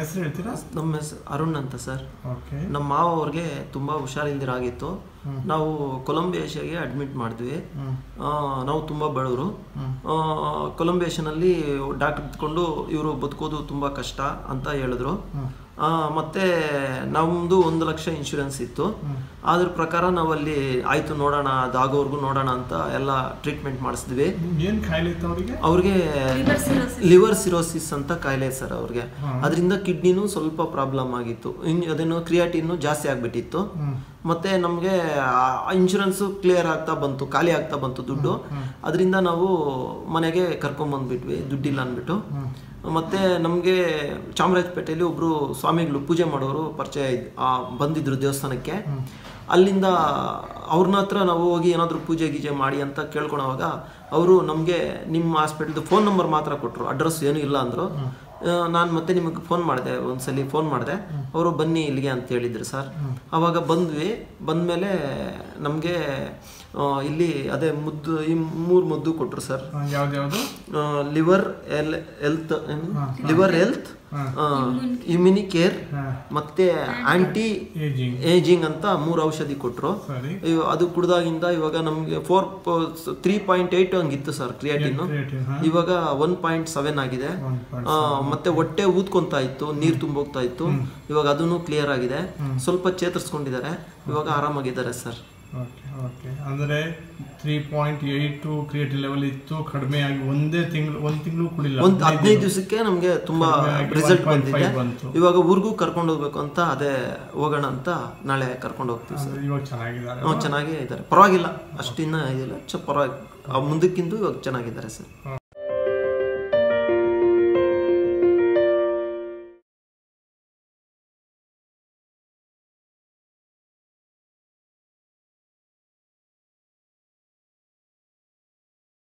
ಹೆಸರು ಹೇಳ್ತೀರಾ ನಮ್ಮ ಹೆಸರು ಅರುಣ್ ಅಂತ ಸರ್ ಓಕೆ ನಮ್ಮ ಮಾವ ಅವ್ರಿಗೆ ತುಂಬ ಹುಷಾರಿಲ್ದಿರ ಆಗಿತ್ತು ಹ್ಮ್. ನಾವು ಕೊಲಂಬಿಯೇಷಿಯಾಗೆ ಅಡ್ಮಿಟ್ ಮಾಡಿದ್ವಿ ಹ್ಮ್ ಆ, ನಾವು ತುಂಬ ಬಡವರು ಹ್ಮ್ ಕೊಲಂಬಿಯೇಷನಲ್ಲಿ ಡಾಕ್ಟರ್ ಇದ್ಕೊಂಡು ಇವರು ಬದುಕೋದು ತುಂಬ ಕಷ್ಟ ಅಂತ ಹೇಳಿದ್ರು ಹ್ಮ್ ಆ, ಮತ್ತೆ ನಮ್ಮದು ಒಂದು ಲಕ್ಷ ಇನ್ಶೂರೆನ್ಸ್ ಇತ್ತು ಹ್ಮ್. ಅದ್ರ ಪ್ರಕಾರ ನಾವಲ್ಲಿ ಆಯ್ತು ನೋಡೋಣ ಅದಾಗೋವರೆಗೂ ನೋಡೋಣ ಅಂತ ಎಲ್ಲ ಟ್ರೀಟ್ಮೆಂಟ್ ಮಾಡಿಸಿದ್ವಿ ಏನ್ ಕಾಯಿಲೆ ಇತ್ತು ಅವರಿಗೆ ಅವ್ರಿಗೆ Liver cirrhosis. ಲಿವರ್ ಸಿರೋಸಿಸ್ ಅಂತ ಕಾಯಿಲೆ ಸರ್ ಅವ್ರಿಗೆ ಹ್ಮ್. ಅದರಿಂದ ಕಿಡ್ನಿನೂ ಸ್ವಲ್ಪ ಪ್ರಾಬ್ಲಮ್ ಆಗಿತ್ತು ಇನ್ ಅದೇನು ಕ್ರಿಯಾಟಿನ್ನು ಜಾಸ್ತಿ ಆಗಿಬಿಟ್ಟಿತ್ತು ಹ್ಮ್ ಮತ್ತೆ ನಮಗೆ ಇನ್ಶೂರೆನ್ಸು ಕ್ಲಿಯರ್ ಆಗ್ತಾ ಬಂತು ಖಾಲಿ ಆಗ್ತಾ ಬಂತು ದುಡ್ಡು ಅದರಿಂದ ನಾವು ಮನೆಗೆ ಕರ್ಕೊಂಬಂದ್ಬಿಟ್ವಿ ದುಡ್ಡಿಲ್ಲ ಅಂದ್ಬಿಟ್ಟು ಹ್ಮ್ ಮತ್ತೆ ನಮಗೆ ಚಾಮರಾಜಪೇಟೆಯಲ್ಲಿ ಒಬ್ರು ಸ್ವಾಮಿಗಳು ಪೂಜೆ ಮಾಡೋರು ಪರಿಚಯ ಇದ್- ಆ, ಬಂದಿದ್ರು ದೇವಸ್ಥಾನಕ್ಕೆ ಅಲ್ಲಿಂದ ಅವ್ರನ್ನ ಹತ್ರ ನಾವು ಹೋಗಿ ಏನಾದರೂ ಪೂಜೆ ಗೀಜೆ ಮಾಡಿ ಅಂತ ಕೇಳ್ಕೊಳವಾಗ ಅವರು ನಮಗೆ ನಿಮ್ಮ ಹಾಸ್ಪಿಟಲ್ದು ಫೋನ್ ನಂಬರ್ ಮಾತ್ರ ಕೊಟ್ಟರು ಅಡ್ರೆಸ್ ಏನೂ ಇಲ್ಲ ಅಂದರು ನಾನು ಮತ್ತೆ ನಿಮಗೆ ಫೋನ್ ಮಾಡಿದೆ ಒಂದ್ಸಲಿ ಫೋನ್ ಮಾಡಿದೆ ಅವರು ಬನ್ನಿ ಇಲ್ಲಿಗೆ ಅಂತ ಹೇಳಿದ್ರು ಸರ್ ಆವಾಗ ಬಂದ್ವಿ ಬಂದಮೇಲೆ ನಮಗೆ ಇಲ್ಲಿ ಅದೇ ಮುದ್ದು ಈ ಮೂರು ಮುದ್ದು ಕೊಟ್ಟರು ಸರ್ ಯಾವ್ದ್ಯಾವ್ದು liver L health liver health immuni care ಹಾ ಮತ್ತೆ ಆಂಟಿ ಏಜಿಂಗ್ ಏಜಿಂಗ್ ಅಂತ ಮೂರು ಔಷಧಿ ಕೊಟ್ಟರು ಸರಿ ಅದು ಕುಡ್ದಾಗಿಂದ ಇವಾಗ ನಮಗೆ ಫೋರ್ ತ್ರೀ ಪಾಯಿಂಟ್ ಏಯ್ಟ್ ಹಂಗಿತ್ತು ಸರ್ ಕ್ರಿಯಾಟಿನ್ Creatine, ಹಾ. ಇವಾಗ ಒನ್ ಪಾಯಿಂಟ್ ಸೆವೆನ್ ಆಗಿದೆ One point ಆ, ಮತ್ತೆ ಹೊಟ್ಟೆ ಊದ್ಕೊಂತಾ ಇತ್ತು ನೀರು ತುಂಬೋಗ್ತಾ ಇತ್ತು ಇವಾಗ ಅದನ್ನು ಕ್ಲಿಯರ್ ಆಗಿದೆ ಸ್ವಲ್ಪ ಚೇತರಿಸ್ಕೊಂಡಿದ್ದಾರೆ ಇವಾಗ ಆರಾಮಾಗಿದ್ದಾರೆ ಸರ್ ಓಕೆ ಓಕೆ ಅಂದರೆ three point eight creative level ಇತ್ತು ಕಡಿಮೆ ಆಗಿ ಒಂದೇ ತಿಂಗಳು ಒಂದು ತಿಂಗಳು ಕುಡಿಲ್ಲ ಒಂದು ಹದಿನೈದು ದಿವಸಕ್ಕೆ ನಮಗೆ ತುಂಬಾ ಕಡಿಮೆ ಆಗಿ ರಿಸಲ್ಟ್ 1.5 ಬಂದಿದೆ ಬಂತು. ಇವಾಗ ಊರಿಗೂ ಕರ್ಕೊಂಡು ಹೋಗ್ಬೇಕು ಅಂತ ಅದೇ ಹೋಗೋಣ ಅಂತ ನಾಳೆ ಕರ್ಕೊಂಡು ಹೋಗ್ತೀವಿ ಸರ್ ಅಂದ್ರೆ ಇವಾಗ ಚೆನ್ನಾಗಿದ್ದಾರೆ ಹ್ಞೂ ಚೆನ್ನಾಗೇ ಇದ್ದಾರೆ ಪರವಾಗಿಲ್ಲ ಅಷ್ಟಿನ್ನ ಇದಿಲ್ಲ ಚ ಪರವಾಗಿ ಆ ಮುಂದಕ್ಕಿಂತ ಇವಾಗ ಚೆನ್ನಾಗಿದ್ದಾರೆ ಸರ್